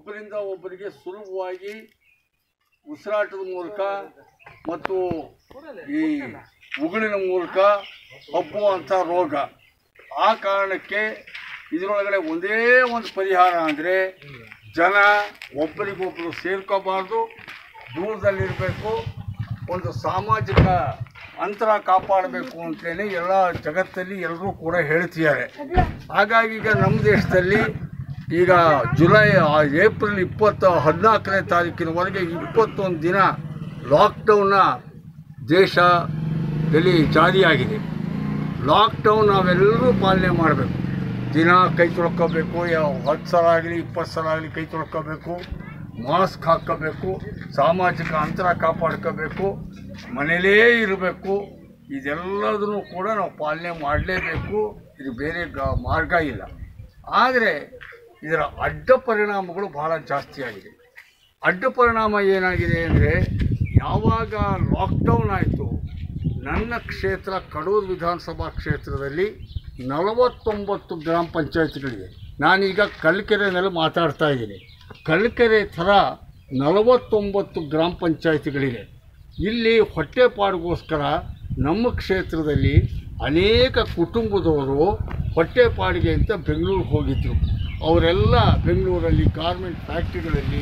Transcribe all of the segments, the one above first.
ಒಬ್ಬರಿಂದ ಒಬ್ಬರಿಗೆ ಸುಲಭವಾಗಿ ಉಸಿರಾಟದ ಮೂಲಕ ಮತ್ತು ಈ ಉಗುಳಿನ ಮೂಲಕ ಹಬ್ಬುವಂಥ ರೋಗ ಆ ಕಾರಣಕ್ಕೆ ಇದರೊಳಗಡೆ ಒಂದೇ ಒಂದು ಪರಿಹಾರ ಅಂದರೆ ಜನ ಒಬ್ಬರಿಗೊಬ್ಬರು ಸೇರ್ಕೋಬಾರ್ದು ದೂರದಲ್ಲಿರಬೇಕು ಒಂದು ಸಾಮಾಜಿಕ ಅಂತರ ಕಾಪಾಡಬೇಕು ಅಂತೇಳಿ ಎಲ್ಲ ಜಗತ್ತಲ್ಲಿ ಎಲ್ಲರೂ ಕೂಡ ಹೇಳ್ತಿದ್ದಾರೆ ಹಾಗಾಗಿ ಈಗ ನಮ್ಮ ದೇಶದಲ್ಲಿ ಈಗ ಜುಲೈ ಆ, ಏಪ್ರಿಲ್ ಇಪ್ಪತ್ತು ಹದಿನಾಲ್ಕನೇ ತಾರೀಕಿನವರೆಗೆ ಇಪ್ಪತ್ತೊಂದು ದಿನ ಲಾಕ್ಡೌನ್ನ ದೇಶದಲ್ಲಿ ಜಾರಿಯಾಗಿದೆ ಲಾಕ್ಡೌನ್ ನಾವೆಲ್ಲರೂ ಪಾಲನೆ ಮಾಡಬೇಕು ದಿನ ಕೈ ತೊಳ್ಕೋಬೇಕು ಯಾವ ಹತ್ತು ಸಲ ಆಗಲಿ ಇಪ್ಪತ್ತು ಸಲ ಆಗಲಿ ಕೈ ತೊಳ್ಕೋಬೇಕು ಮಾಸ್ಕ್ ಹಾಕ್ಕೋಬೇಕು ಸಾಮಾಜಿಕ ಅಂತರ ಕಾಪಾಡ್ಕೋಬೇಕು ಮನೇಲೇ ಇರಬೇಕು ಇದೆಲ್ಲದನ್ನು ಕೂಡ ನಾವು ಪಾಲನೆ ಮಾಡಲೇಬೇಕು ಇದು ಬೇರೆ ಗ- ಮಾರ್ಗ ಇಲ್ಲ ಆದರೆ ಇದರ ಅಡ್ಡ ಪರಿಣಾಮಗಳು ಬಹಳ ಜಾಸ್ತಿ ಆಗಿದೆ ಅಡ್ಡ ಪರಿಣಾಮ ಏನಾಗಿದೆ ಅಂದರೆ ಯಾವಾಗ ಲಾಕ್ಡೌನ್ ಆಯಿತು ನನ್ನ ಕ್ಷೇತ್ರ ಕಡೂರು ವಿಧಾನಸಭಾ ಕ್ಷೇತ್ರದಲ್ಲಿ ನಲವತ್ತೊಂಬತ್ತು ಗ್ರಾಮ ಪಂಚಾಯತ್ಗಳಿವೆ ನಾನೀಗ ಕಲ್ಕೆರೆನಲ್ಲಿ ಮಾತಾಡ್ತಾ ಇದ್ದೀನಿ ಕಲ್ಕೆರೆ ಥರ ನಲವತ್ತೊಂಬತ್ತು ಗ್ರಾಮ ಪಂಚಾಯತಿಗಳಿವೆ ಇಲ್ಲಿ ಹೊಟ್ಟೆಪಾಡಿಗೋಸ್ಕರ ನಮ್ಮ ಕ್ಷೇತ್ರದಲ್ಲಿ ಅನೇಕ ಕುಟುಂಬದವರು ಹೊಟ್ಟೆಪಾಡಿಗೆ ಅಂತ ಬೆಂಗಳೂರಿಗೆ ಹೋಗಿದ್ದರು ಅವರೆಲ್ಲ ಬೆಂಗಳೂರಲ್ಲಿ ಗಾರ್ಮೆಂಟ್ ಫ್ಯಾಕ್ಟ್ರಿಗಳಲ್ಲಿ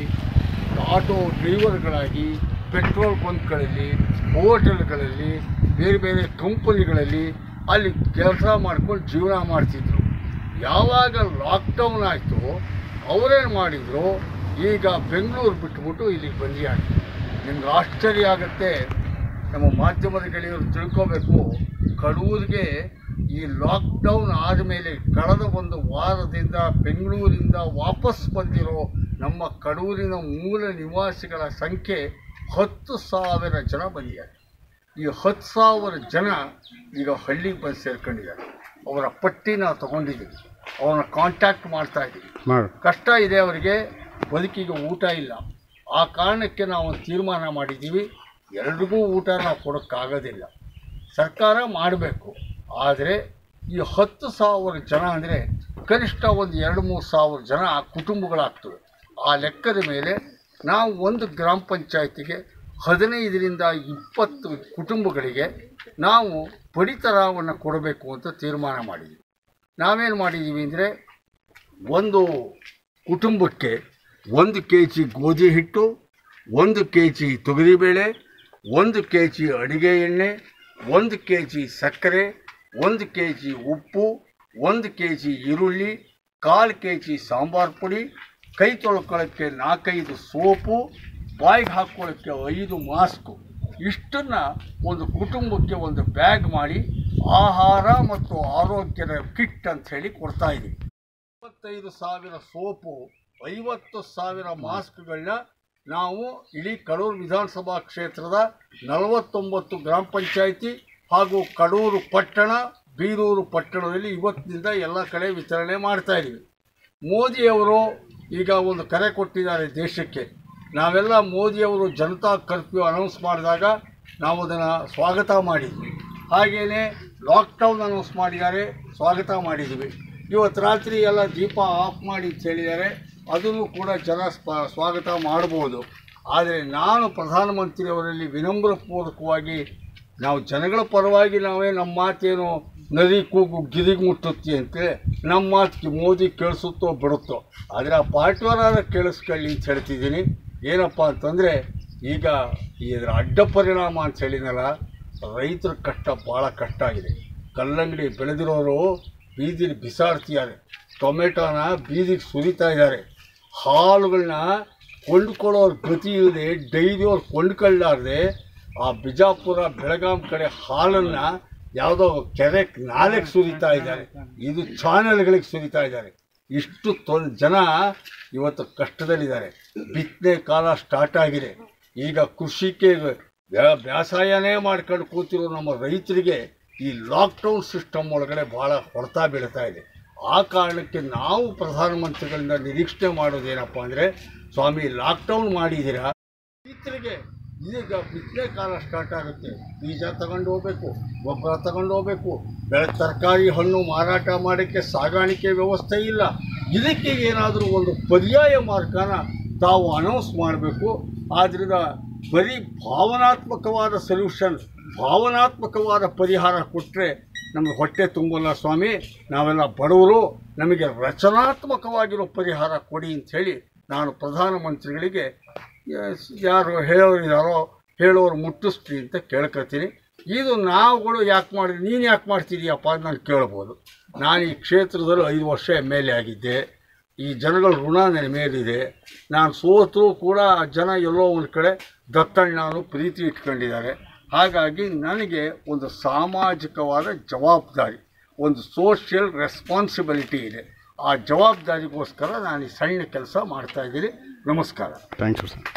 ಆಟೋ ಡ್ರೈವರ್ಗಳಾಗಿ ಪೆಟ್ರೋಲ್ ಬಂಕ್ಗಳಲ್ಲಿ ಹೋಟೆಲ್ಗಳಲ್ಲಿ ಬೇರೆ ಬೇರೆ ಕಂಪನಿಗಳಲ್ಲಿ ಅಲ್ಲಿ ಕೆಲಸ ಮಾಡ್ಕೊಂಡು ಜೀವನ ಮಾಡ್ತಿದ್ರು ಯಾವಾಗ ಲಾಕ್ಡೌನ್ ಆಯಿತು ಅವರೇನು ಮಾಡಿದರು ಈಗ ಬೆಂಗಳೂರು ಬಿಟ್ಬಿಟ್ಟು ಇಲ್ಲಿಗೆ ಬಂದಿಯಾಗಿ ನಿಮ್ಗೆ ಆಶ್ಚರ್ಯ ಆಗುತ್ತೆ ನಮ್ಮ ಮಾಧ್ಯಮದ ಗೆಳೆಯರು ತಿಳ್ಕೋಬೇಕು ಕಡೂರಿಗೆ ಈ ಲಾಕ್ಡೌನ್ ಆದಮೇಲೆ ಕಳೆದ ಒಂದು ವಾರದಿಂದ ಬೆಂಗಳೂರಿಂದ ವಾಪಸ್ ಬಂದಿರೋ ನಮ್ಮ ಕಡೂರಿನ ಮೂಲ ನಿವಾಸಿಗಳ ಸಂಖ್ಯೆ ಹತ್ತು ಸಾವಿರ ಜನ ಬಂದಿದ್ದಾರೆ ಈ ಹತ್ತು ಸಾವಿರ ಜನ ಈಗ ಹಳ್ಳಿಗೆ ಬಂದು ಸೇರ್ಕೊಂಡಿದ್ದಾರೆ ಅವರ ಪಟ್ಟಿ ನಾವು ತಗೊಂಡಿದ್ದೀವಿ ಅವ್ರನ್ನ ಕಾಂಟ್ಯಾಕ್ಟ್ ಮಾಡ್ತಾ ಇದ್ದೀವಿ ಮಾಡು ಕಷ್ಟ ಇದೆ ಅವರಿಗೆ ಬದುಕಿಗೆ ಊಟ ಇಲ್ಲ ಆ ಕಾರಣಕ್ಕೆ ನಾವು ಒಂದು ತೀರ್ಮಾನ ಮಾಡಿದ್ದೀವಿ ಎಲ್ರಿಗೂ ಊಟ ನಾವು ಕೊಡೋಕ್ಕಾಗೋದಿಲ್ಲ ಸರ್ಕಾರ ಮಾಡಬೇಕು ಆದರೆ ಈ ಹತ್ತು ಸಾವಿರ ಜನ ಅಂದರೆ ಕನಿಷ್ಠ ಒಂದು ಎರಡು ಮೂರು ಸಾವಿರ ಜನ ಕುಟುಂಬಗಳಾಗ್ತವೆ ಆ ಲೆಕ್ಕದ ಮೇಲೆ ನಾವು ಒಂದು ಗ್ರಾಮ ಪಂಚಾಯತಿಗೆ ಹದಿನೈದರಿಂದ ಇಪ್ಪತ್ತು ಕುಟುಂಬಗಳಿಗೆ ನಾವು ಪಡಿತರವನ್ನು ಕೊಡಬೇಕು ಅಂತ ತೀರ್ಮಾನ ಮಾಡಿದ್ದೀವಿ ನಾವೇನು ಮಾಡಿದ್ದೀವಿ ಅಂದರೆ ಒಂದು ಕುಟುಂಬಕ್ಕೆ ಒಂದು ಕೆ ಜಿ ಗೋಧಿ ಹಿಟ್ಟು ಒಂದು ಕೆ ಜಿ ತೊಗರಿಬೇಳೆ ಒಂದು ಕೆ ಜಿ ಅಡಿಗೆ ಎಣ್ಣೆ ಒಂದು ಕೆ ಜಿ ಸಕ್ಕರೆ ಒಂದು ಕೆ ಜಿ ಉಪ್ಪು ಒಂದು ಕೆ ಜಿ ಈರುಳ್ಳಿ ಕಾಲು ಕೆ ಜಿ ಸಾಂಬಾರು ಪುಡಿ ಕೈ ತೊಳ್ಕೊಳ್ಳೋಕ್ಕೆ ನಾಲ್ಕೈದು ಸೋಪು ಬಾಯಿಗೆ ಹಾಕ್ಕೊಳ್ಳೋಕ್ಕೆ ಐದು ಮಾಸ್ಕು ಇಷ್ಟನ್ನು ಒಂದು ಕುಟುಂಬಕ್ಕೆ ಒಂದು ಬ್ಯಾಗ್ ಮಾಡಿ ಆಹಾರ ಮತ್ತು ಆರೋಗ್ಯದ ಕಿಟ್ ಅಂತ ಹೇಳಿ ಕೊಡ್ತಾ ಇದ್ದೀವಿ ಇಪ್ಪತ್ತೈದು ಸಾವಿರ ಸೋಪು ಐವತ್ತು ಸಾವಿರ ಮಾಸ್ಕ್ಗಳನ್ನ ನಾವು ಇಡೀ ಕಡೂರು ವಿಧಾನಸಭಾ ಕ್ಷೇತ್ರದ ನಲವತ್ತೊಂಬತ್ತು ಗ್ರಾಮ ಪಂಚಾಯಿತಿ ಹಾಗೂ ಕಡೂರು ಪಟ್ಟಣ ಬೀರೂರು ಪಟ್ಟಣದಲ್ಲಿ ಇವತ್ತಿನಿಂದ ಎಲ್ಲ ಕಡೆ ವಿತರಣೆ ಮಾಡ್ತಾ ಇದ್ದೀವಿ ಮೋದಿಯವರು ಈಗ ಒಂದು ಕರೆ ಕೊಟ್ಟಿದ್ದಾರೆ ದೇಶಕ್ಕೆ ನಾವೆಲ್ಲ ಮೋದಿಯವರು ಜನತಾ ಕರ್ಫ್ಯೂ ಅನೌನ್ಸ್ ಮಾಡಿದಾಗ ನಾವು ಅದನ್ನು ಸ್ವಾಗತ ಮಾಡಿದ್ವಿ ಹಾಗೆಯೇ ಲಾಕ್ಡೌನ್ ಅನೌನ್ಸ್ ಮಾಡಿದ್ದಾರೆ ಸ್ವಾಗತ ಮಾಡಿದ್ದೀವಿ ಇವತ್ತು ರಾತ್ರಿ ಎಲ್ಲ ದೀಪ ಆಫ್ ಮಾಡಿ ಅಂತ ಹೇಳಿದ್ದಾರೆ ಅದನ್ನು ಕೂಡ ಜನ ಸ್ಪ ಸ್ವಾಗತ ಮಾಡ್ಬೋದು ಆದರೆ ನಾನು ಪ್ರಧಾನಮಂತ್ರಿಯವರಲ್ಲಿ ವಿನಮ್ರಪೂರ್ವಕವಾಗಿ ನಾವು ಜನಗಳ ಪರವಾಗಿ ನಾವೇ ನಮ್ಮ ಮಾತೇನು ನದಿ ಕೂಗು ಗಿರಿಗೆ ಮುಟ್ಟುತ್ತೆ ಅಂತೇಳಿ ನಮ್ಮ ಮಾತು ಮೋದಿ ಕೇಳಿಸುತ್ತೋ ಬಿಡುತ್ತೋ ಆದರೆ ಆ ಪಾರ್ಟಿಯವರಾದ ಕೇಳಿಸ್ಕೊಳ್ಳಿ ಅಂತ ಹೇಳ್ತಿದ್ದೀನಿ ಏನಪ್ಪ ಅಂತಂದರೆ ಈಗ ಇದರ ಅಡ್ಡ ಪರಿಣಾಮ ಅಂತ ಹೇಳಿದ್ನಲ್ಲ ರೈತರ ಕಷ್ಟ ಭಾಳ ಕಷ್ಟ ಆಗಿದೆ ಕಲ್ಲಂಗಡಿ ಬೆಳೆದಿರೋರು ಬೀದಿಲಿ ಬಿಸಾಡ್ತಿದ್ದಾರೆ ಟೊಮೆಟೊನ ಬೀದಿಗೆ ಸುರಿತಾ ಇದ್ದಾರೆ ಹಾಲುಗಳನ್ನ ಕೊಂಡ್ಕೊಳ್ಳೋರ್ ಗತಿ ಇಲ್ಲದೆ ಡೈರಿ ಅವ್ರು ಕೊಂಡ್ಕೊಳ್ಳಾರ್ದೆ ಆ ಬಿಜಾಪುರ ಬೆಳಗಾಂ ಕಡೆ ಹಾಲನ್ನು ಯಾವುದೋ ಕೆರೆ ನಾಲೆಗೆ ಸುರಿತಾ ಇದ್ದಾರೆ ಇದು ಚಾನೆಲ್ಗಳಿಗೆ ಸುರಿತಾ ಇದ್ದಾರೆ ಇಷ್ಟು ತೊಂದ್ ಜನ ಇವತ್ತು ಕಷ್ಟದಲ್ಲಿದ್ದಾರೆ ಬಿತ್ತನೆ ಕಾಲ ಸ್ಟಾರ್ಟ್ ಆಗಿದೆ ಈಗ ಕೃಷಿಗೆ ವ್ಯ- ವ್ಯವಸಾಯನೇ ಮಾಡ್ಕೊಂಡು ಕೂತಿರೋ ನಮ್ಮ ರೈತರಿಗೆ ಈ ಲಾಕ್ಡೌನ್ ಸಿಸ್ಟಮ್ ಒಳಗಡೆ ಭಾಳ ಹೊಡೆತ ಬೀಳ್ತಾ ಇದೆ ಆ ಕಾರಣಕ್ಕೆ ನಾವು ಪ್ರಧಾನಮಂತ್ರಿಗಳಿಂದ ನಿರೀಕ್ಷೆ ಮಾಡೋದೇನಪ್ಪ ಅಂದರೆ ಸ್ವಾಮಿ ಲಾಕ್ಡೌನ್ ಮಾಡಿದ್ದೀರಾ ರೈತರಿಗೆ ಈಗ ಬಿತ್ತನೆ ಕಾಲ ಸ್ಟಾರ್ಟ್ ಆಗುತ್ತೆ ಬೀಜ ತಗೊಂಡು ಹೋಗ್ಬೇಕು ಗೊಬ್ಬರ ತಗೊಂಡು ಹೋಗ್ಬೇಕು ಬೆಳೆ ತರಕಾರಿ ಹಣ್ಣು ಮಾರಾಟ ಮಾಡೋಕ್ಕೆ ಸಾಗಾಣಿಕೆ ವ್ಯವಸ್ಥೆ ಇಲ್ಲ ಇದಕ್ಕೆ ಏನಾದರೂ ಒಂದು ಪರ್ಯಾಯ ಮಾರ್ಗನ ತಾವು ಅನೌನ್ಸ್ ಮಾಡಬೇಕು ಆದ್ದರಿಂದ ಬರೀ ಭಾವನಾತ್ಮಕವಾದ ಸೊಲ್ಯೂಷನ್ ಭಾವನಾತ್ಮಕವಾದ ಪರಿಹಾರ ಕೊಟ್ಟರೆ ನಮಗೆ ಹೊಟ್ಟೆ ತುಂಬಲ್ಲ ಸ್ವಾಮಿ ನಾವೆಲ್ಲ ಬಡವರು ನಮಗೆ ರಚನಾತ್ಮಕವಾಗಿರೋ ಪರಿಹಾರ ಕೊಡಿ ಅಂಥೇಳಿ ನಾನು ಪ್ರಧಾನಮಂತ್ರಿಗಳಿಗೆ ಎಸ್, ಯಾರು ಹೇಳೋರಿದ್ದಾರೋ ಹೇಳೋರು ಮುಟ್ಟಿಸ್ತೀವಿ ಅಂತ ಕೇಳ್ಕೊತೀನಿ ಇದು ನಾವುಗಳು ಯಾಕೆ ಮಾಡಿ ನೀನು ಯಾಕೆ ಮಾಡ್ತಿದೀಯಪ್ಪ ಅಂತ ನಾನು ಕೇಳ್ಬೋದು ನಾನು ಈ ಕ್ಷೇತ್ರದಲ್ಲಿ ಐದು ವರ್ಷ ಎಮ್ ಎಲ್ ಎ ಆಗಿದ್ದೆ ಈ ಜನಗಳ ಋಣ ನನ್ನ ಮೇಲಿದೆ ನಾನು ಸೋತರೂ ಕೂಡ ಆ ಜನ ಎಲ್ಲೋ ಒಂದು ಕಡೆ ದತ್ತಣ್ಣನು ಪ್ರೀತಿ ಇಟ್ಕೊಂಡಿದ್ದಾರೆ ಹಾಗಾಗಿ ನನಗೆ ಒಂದು ಸಾಮಾಜಿಕವಾದ ಜವಾಬ್ದಾರಿ ಒಂದು ಸೋಷಿಯಲ್ ರೆಸ್ಪಾನ್ಸಿಬಿಲಿಟಿ ಇದೆ ಆ ಜವಾಬ್ದಾರಿಗೋಸ್ಕರ ನಾನು ಈ ಸಣ್ಣ ಕೆಲಸ ಮಾಡ್ತಾ ಇದ್ದೀನಿ ನಮಸ್ಕಾರ ಥ್ಯಾಂಕ್ ಯು ಸರ್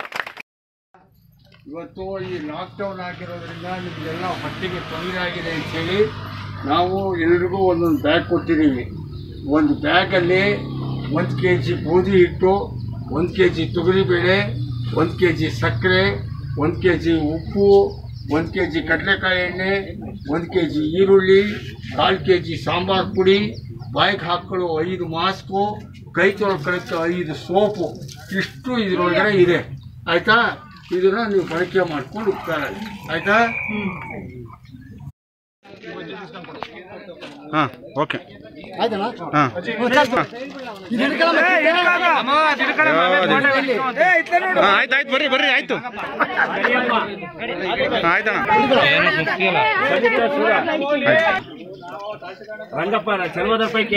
ಇವತ್ತು ಈ ಲಾಕ್ಡೌನ್ ಆಗಿರೋದ್ರಿಂದ ನಿಮಗೆಲ್ಲ ಹೊಟ್ಟೆಗೆ ತೊಂದರೆ ಆಗಿದೆ ಅಂಥೇಳಿ ನಾವು ಎಲ್ರಿಗೂ ಒಂದೊಂದು ಬ್ಯಾಗ್ ಕೊಟ್ಟಿದ್ದೀವಿ ಒಂದು ಬ್ಯಾಗಲ್ಲಿ ಒಂದು ಕೆ ಜಿ ಗೋಧಿ ಹಿಟ್ಟು ಒಂದು ಕೆ ಜಿ ತೊಗರಿಬೇಳೆ ಒಂದು ಕೆ ಜಿ ಸಕ್ಕರೆ ಒಂದು ಕೆ ಜಿ ಉಪ್ಪು ಒಂದು ಕೆ ಜಿ ಕಡಲೆಕಾಯಿ ಎಣ್ಣೆ ಒಂದು ಕೆ ಜಿ ಈರುಳ್ಳಿ ಕಾಲು ಕೆ ಜಿ ಸಾಂಬಾರು ಪುಡಿ ಬಾಯಿಗೆ ಹಾಕೊಳ್ಳೋ ಐದು ಮಾಸ್ಕು ಕೈ ತೊಳ್ಕೊಳ್ಳೋಕ್ಕೆ ಐದು ಸೋಪು ಇಷ್ಟು ಇದರೊಳಗಡೆ ಇದೆ ಆಯಿತಾ ಇದನ್ನ ನೀವು ಬಳಕೆ ಮಾಡ್ಕೊಂಡು ಉಪಕಾರ ಆಯ್ತಾ ಹಾಂ ಓಕೆ ಆಯ್ತಣ್ಣ ಹಾಂ ಹಾಂ ಆಯ್ತು ಆಯ್ತು ಬರ್ರಿ ಬರ್ರಿ ಆಯ್ತು ಹಾಂ ಆಯ್ತಣ್ಣ ರಂಗಪ್ಪ ಚಲೋದ್ರ ಪೈಕಿ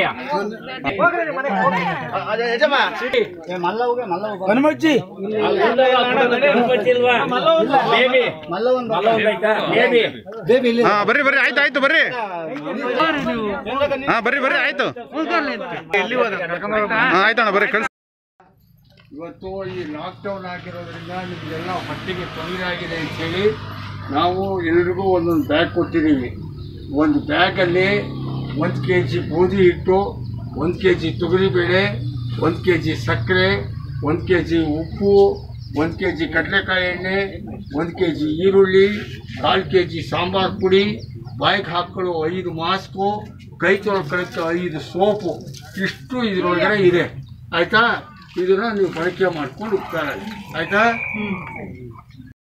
ಮಲ್ಲವ್ಗೆ ಮಲ್ಲವ್ಗೆ ಹನುಮಜ್ಜಿ ಬೇಬಿ ಮಲ್ಲವನ್ ಬೇಬಿ ಬೇಬಿ ಇಲ್ಲಿ ಹಾಂ ಬರ್ರಿ ಬರ್ರಿ ಆಯ್ತು ಆಯ್ತು ಬರ್ರಿ ಹಾಂ ಬರ್ರಿ ಬರ್ರಿ ಆಯ್ತು ಹಾಂ ಆಯ್ತಣ್ಣ ಬರ್ರಿ ಕಳ್ಸಿ ಇವತ್ತು ಈ ಲಾಕ್ಡೌನ್ ಆಗಿರೋದ್ರಿಂದ ನಿಮಗೆಲ್ಲ ಹೊಟ್ಟೆಗೆ ತೊಂದರೆ ಆಗಿದೆ ಅಂಥೇಳಿ ನಾವು ಎಲ್ರಿಗೂ ಒಂದೊಂದು ಬ್ಯಾಗ್ ಕೊಟ್ಟಿದ್ದೀವಿ ಒಂದು ಬ್ಯಾಗಲ್ಲಿ ಒಂದು ಕೆ ಜಿ ಗೋಧಿ ಹಿಟ್ಟು ಒಂದು ಕೆ ಜಿ ತೊಗರಿಬೇಳೆ ಒಂದು ಕೆ ಜಿ ಸಕ್ಕರೆ ಒಂದು ಕೆ ಜಿ ಉಪ್ಪು ಒಂದು ಕೆ ಜಿ ಕಡಲೆಕಾಯಿ ಎಣ್ಣೆ ಒಂದು ಕೆ ಜಿ ಈರುಳ್ಳಿ ಕಾಲು ಕೆ ಜಿ ಸಾಂಬಾರು ಪುಡಿ ಬಾಯಿಗೆ ಹಾಕೊಳ್ಳೋ ಐದು ಮಾಸ್ಕು ಕೈ ತೊಳ್ಕೊಳ್ಳೋಕ್ಕೆ ಐದು ಸೋಪು ಇಷ್ಟು ಇದರೊಳಗಡೆ ಇದೆ ಆಯಿತಾ ಇದನ್ನ ನೀವು ಬಳಕೆ ಮಾಡ್ಕೊಂಡು ಉಪಕಾರ ಆಯಿತಾ